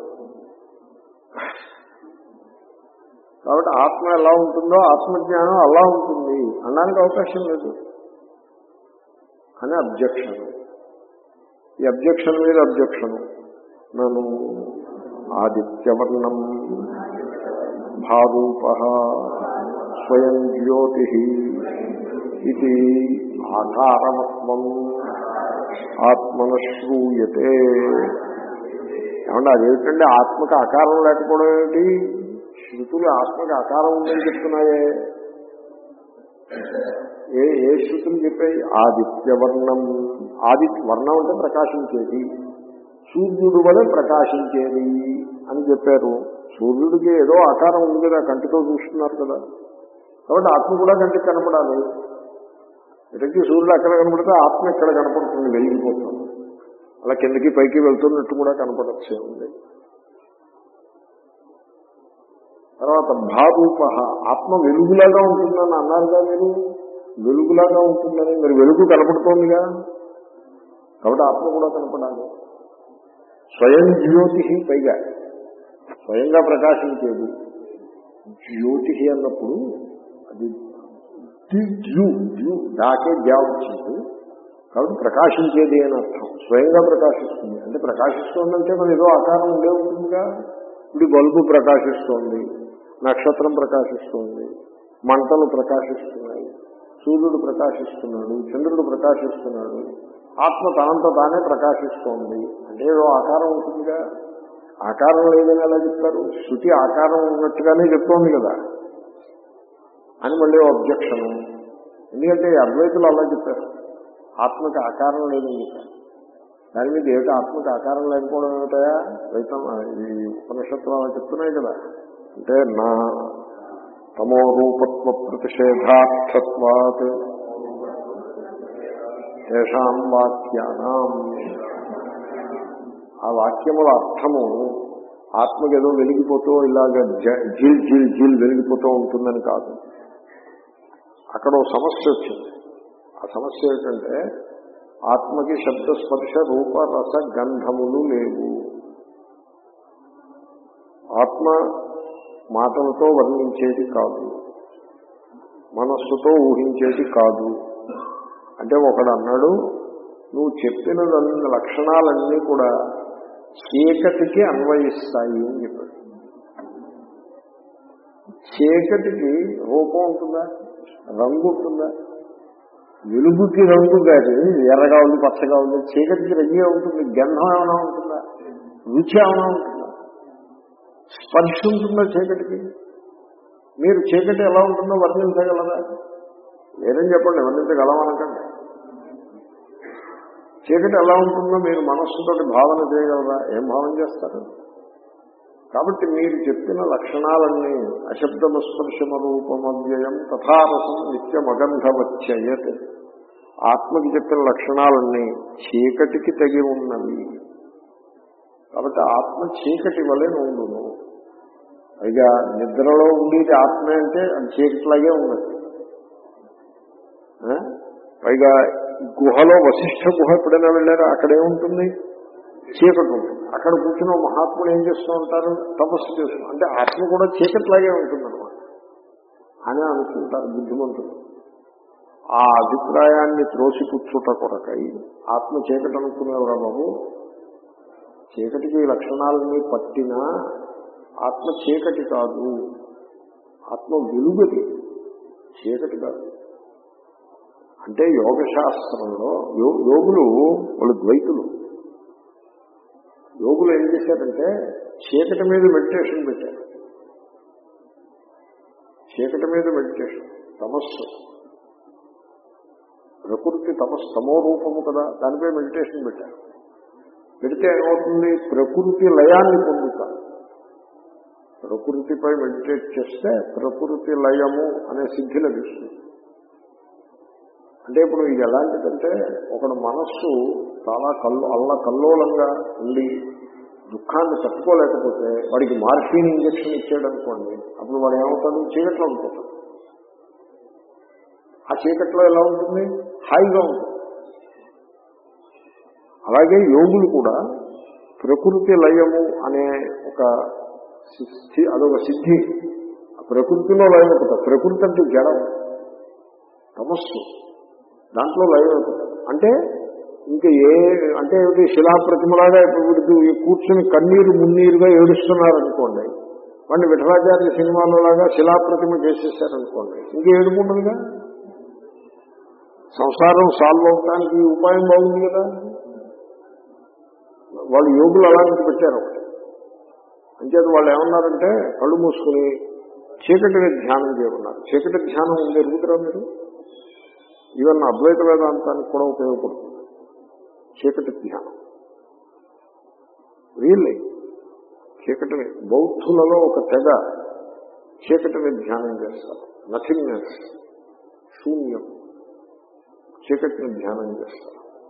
కాబట్టి ఆత్మ ఎలా ఉంటుందో ఆత్మజ్ఞానం అలా ఉంటుంది అనడానికి అవకాశం లేదు అని అబ్జెక్షన్ ఈ అబ్జెక్షన్ మీద అబ్జెక్షన్ నన్ను ఆదిత్యవర్ణం భారూప స్వయం జ్యోతి ఇది ఆకారమత్వం ఆత్మన శ్రూయతే ఏమన్నా అదేమిటండి ఆత్మకి ఆకారం లేకపోవడం ఏమిటి శృతులు ఆత్మకి ఆకారం ఉందని చెప్తున్నాయే ఏ ఏ శృతులు చెప్పాయి ఆదిత్యవర్ణం ఆది వర్ణం అంటే ప్రకాశించేది సూర్యుడు వలె ప్రకాశించేది అని చెప్పారు సూర్యుడికి ఏదో ఆకారం ఉంది కదా కంటితో చూస్తున్నారు కదా కాబట్టి ఆత్మ కూడా కంటికి కనపడాలి ఇటకి సూర్యుడు అక్కడ కనపడితే ఆత్మ ఎక్కడ కనపడుతుంది వెలిగిపోతుంది అలా కిందకి పైకి వెళ్తున్నట్టు కూడా కనపడచ్చే ఉంది తర్వాత భారూప ఆత్మ వెలుగులాగా ఉంటుందని అన్నారుగా మీరు వెలుగులాగా ఉంటుందని మరి వెలుగు కనపడుతోందిగా కాబట్టి ఆత్మ కూడా కనపడాలి స్వయం జ్యోతి పైగా స్వయంగా ప్రకాశించేది జ్యోతి అన్నప్పుడు అది జ్యూ జ్యూ దాకే జ్యా వచ్చింది కాబట్టి ప్రకాశించేది అని అర్థం స్వయంగా ప్రకాశిస్తుంది అంటే ప్రకాశిస్తుందంటే మరి ఏదో ఆకారం ఉండే ఉంటుందిగా ఇప్పుడు బల్బు ప్రకాశిస్తోంది నక్షత్రం ప్రకాశిస్తోంది మంటలు ప్రకాశిస్తున్నాయి సూర్యుడు ప్రకాశిస్తున్నాడు చంద్రుడు ప్రకాశిస్తున్నాడు ఆత్మ తనంత తానే ప్రకాశిస్తోంది అంటే ఏదో ఆకారం ఉంటుందిగా ఆకారం లేదని ఎలా చెప్తారు శృతి ఆకారం ఉన్నట్టుగానే చెప్తోంది కదా అని మళ్ళీ అబ్జెక్షన్ ఎందుకంటే ఈ అద్వైతులు అలా చెప్పారు ఆత్మకి ఆకారం లేదని చెప్పారు దాని మీద ఏమిటి ఆత్మకి ఆకారం లేకపోవడం ఏమిటయా ద్వైతం ఈ ఉపనిషత్తులు అలా చెప్తున్నాయి కదా అంటే నా తమో రూపత్వ ప్రతిషేధార్థత్వాత్ తేషాం వాక్యానం ఆ వాక్యముల అర్థము ఆత్మకేదో వెలిగిపోతూ ఇలాగ జ- జిల్ జిల్ జిల్ వెలిగిపోతూ ఉంటుందని కాదు అక్కడ ఓ సమస్య వచ్చింది ఆ సమస్య ఏంటంటే ఆత్మకి శబ్దస్పర్శ రూప రస గంధములు లేవు ఆత్మ మాటలతో వర్ణించేది కాదు మనస్సుతో ఊహించేది కాదు అంటే ఒకడు అన్నాడు నువ్వు చెప్పిన లక్షణాలన్నీ కూడా చీకటికి అన్వయిస్తాయి అని చెప్పాడు చీకటికి రూపం ఉంటుందా రంగు ఉంటుందా వెలుగుకి రంగు కాదు ఎర్రగా ఉంది పచ్చగా ఉంది చీకటికి రంగే ఉంటుంది గంధం ఏమైనా ఉంటుందా రుచి ఏమైనా ఉంటుందా స్పర్శ ఉంటుందా చీకటికి మీరు చీకటి ఎలా ఉంటుందో వర్ణించగలరా లేదని చెప్పండి వర్ణించగలమనకండి చీకటి ఎలా ఉంటుందో మీరు మనస్సుతో భావన చేయగలరా ఏం భావన చేస్తారు కాబట్టి మీరు చెప్పిన లక్షణాలన్నీ అశబ్దము స్పర్శమ రూపమవ్యయం తథారసం నిత్యమగంధవచ్చయత్ ఆత్మకి చెప్పిన లక్షణాలన్నీ చీకటికి తగి ఉన్నవి కాబట్టి ఆత్మ చీకటి వలె ఉండును పైగా నిద్రలో ఉండేది ఆత్మ అంటే అది చీకటిలాగే ఉన్నది ఆ? పైగా గుహలో వశిష్ఠ గుహ ఎప్పుడైనా వెళ్ళారా అక్కడేముంటుంది చీకటి ఉంటుంది అక్కడ కూర్చున్న మహాత్ములు ఏం చేస్తూ ఉంటారు తపస్సు చేస్తూ అంటే ఆత్మ కూడా చీకట్లాగే ఉంటుంది అనమాట అని అనుకుంటారు బుద్ధిమంతులు ఆ అభిప్రాయాన్ని త్రోసిపుచ్చుట కొరకై ఆత్మ చీకటి అనుకునేవరా బాబు చీకటికి ఈ లక్షణాలన్నీ పట్టినా ఆత్మ చీకటి కాదు ఆత్మ వెలుగుది చీకటి కాదు అంటే యోగ శాస్త్రంలో యో- యోగులు వాళ్ళు ద్వైతులు యోగులు ఏం చేశారంటే చీకటి మీద మెడిటేషన్ పెట్టారు చీకటి మీద మెడిటేషన్ తమస్సు ప్రకృతి తమస్సు తమో రూపము కదా దానిపై మెడిటేషన్ పెట్టారు పెడితే ఏమవుతుంది ప్రకృతి లయాన్ని పొందుతారు ప్రకృతిపై మెడిటేట్ చేస్తే ప్రకృతి లయము అనే సిద్ధి లభిస్తుంది అంటే ఇప్పుడు ఇది ఎలాంటిదంటే ఒకడు మనస్సు చాలా కల్లో అల్ల కల్లోలంగా ఉండి దుఃఖాన్ని తట్టుకోలేకపోతే వాడికి మార్ఫిన్ ఇంజక్షన్ ఇచ్చాడు అనుకోండి అప్పుడు వాడు ఏమవుతాడు చీకట్లో ఉంటుంది ఆ చీకట్లో ఎలా ఉంటుంది హాయిగా ఉంటుంది అలాగే యోగులు కూడా ప్రకృతి లయము అనే ఒక సిద్ధి అదొక సిద్ధి ఆ ప్రకృతిలో లయం అవుతుంది ప్రకృతి అంటే జడం తమస్సు దాంట్లో లయం అవుతుంది అంటే ఇంకా ఏ అంటే ఏమిటి శిలాప్రతిమలాగా ఇప్పుడు వీడికి ఈ కూర్చుని కన్నీరు మున్నీరుగా ఏడుస్తున్నారు అనుకోండి వాడిని విఠలాచార్య సినిమాలో లాగా శిలాప్రతిమ చేసేసారనుకోండి ఇంకా ఏడుకుంటుందిగా సంసారం సాల్వ్ అవడానికి ఈ ఉపాయం బాగుంది కదా వాళ్ళు యోగులు అలాంటి పెట్టారు ఒకటి అంచేత వాళ్ళు ఏమన్నారంటే కళ్ళు మూసుకుని చీకటిని ధ్యానం చేయమన్నారు చీకటి ధ్యానం ఉంది ఎరుగుతారా మీరు ఈవెన్ అద్వైత వేదాంతానికి కూడా ఉపయోగపడుతుంది చీకటి ధ్యానం రియల్లీ చీకటిని బౌద్ధులలో ఒక తెగ చీకటిని ధ్యానం చేస్తారు నథింగ్నెస్ శూన్యం చీకటిని ధ్యానం చేస్తారు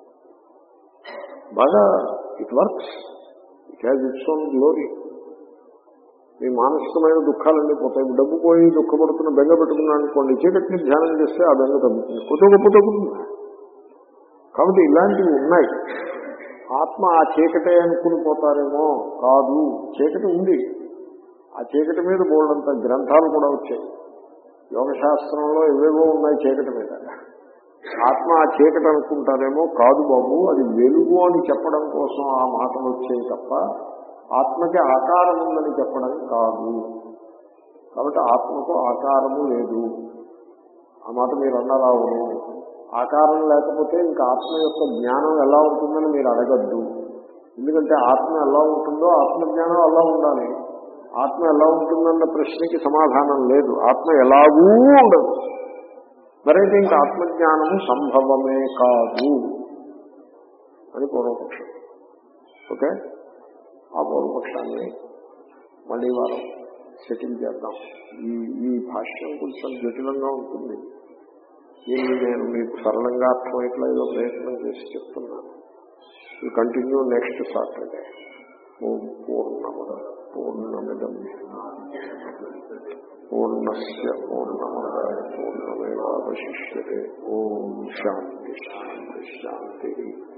బాగా it works it has its own glory మీ మానసికమైన దుఃఖాలన్నీ పోతాయి డబ్బు పోయి దుఃఖపడుతున్న బెంగ పెట్టుకున్నాను అనుకోండి చీకటిని ధ్యానం చేస్తే ఆ బెంగ తగ్గుతుంది కొత్త గొప్ప తగ్గుతుంది కాబట్టి ఇలాంటివి ఉన్నాయి ఆత్మ ఆ చీకటే అనుకుని పోతారేమో కాదు చీకటి ఉంది ఆ చీకటి మీద బోల్డంత గ్రంథాలు కూడా వచ్చాయి యోగశాస్త్రంలో ఏవేవో ఉన్నాయి చీకటి మీద ఆత్మ ఆ చీకటి అనుకుంటారేమో కాదు బాబు అది వెలుగు అని చెప్పడం కోసం ఆ మాటలు వచ్చాయి తప్ప ఆత్మకి ఆకారం ఉందని చెప్పడం కాదు కాబట్టి ఆత్మకు ఆకారము లేదు ఆ మాట మీరు అన్నారా అవును ఆకారం లేకపోతే ఇంకా ఆత్మ యొక్క జ్ఞానం ఎలా ఉంటుందని మీరు అడగద్దు ఎందుకంటే ఆత్మ ఎలా ఉంటుందో ఆత్మజ్ఞానం అలా ఉండాలి ఆత్మ ఎలా ఉంటుందన్న ప్రశ్నకి సమాధానం లేదు ఆత్మ ఎలాగూ ఉండదు మరైతే ఇంకా ఆత్మజ్ఞానము సంభవమే కాదు అని పూర్వపక్షం ఓకే ఆ పూర్వపక్షాన్ని మళ్ళీ వారం సెటిల్ చేద్దాం ఈ ఈ భాష్యం కొంచెం జటిలంగా ఉంటుంది దీన్ని నేను మీకు సరళంగా అర్థమయ్యేట్లా ఏదో ప్రయత్నం చేసి చెప్తున్నాను ఈ కంటిన్యూ నెక్స్ట్ సాటర్డే ఓం పూర్ణముద పూర్ణమిదం పూర్ణస్ పూర్ణమాదాయ పూర్ణమేవాశిష్యే ఓం శాంతి శాంతి శాంతి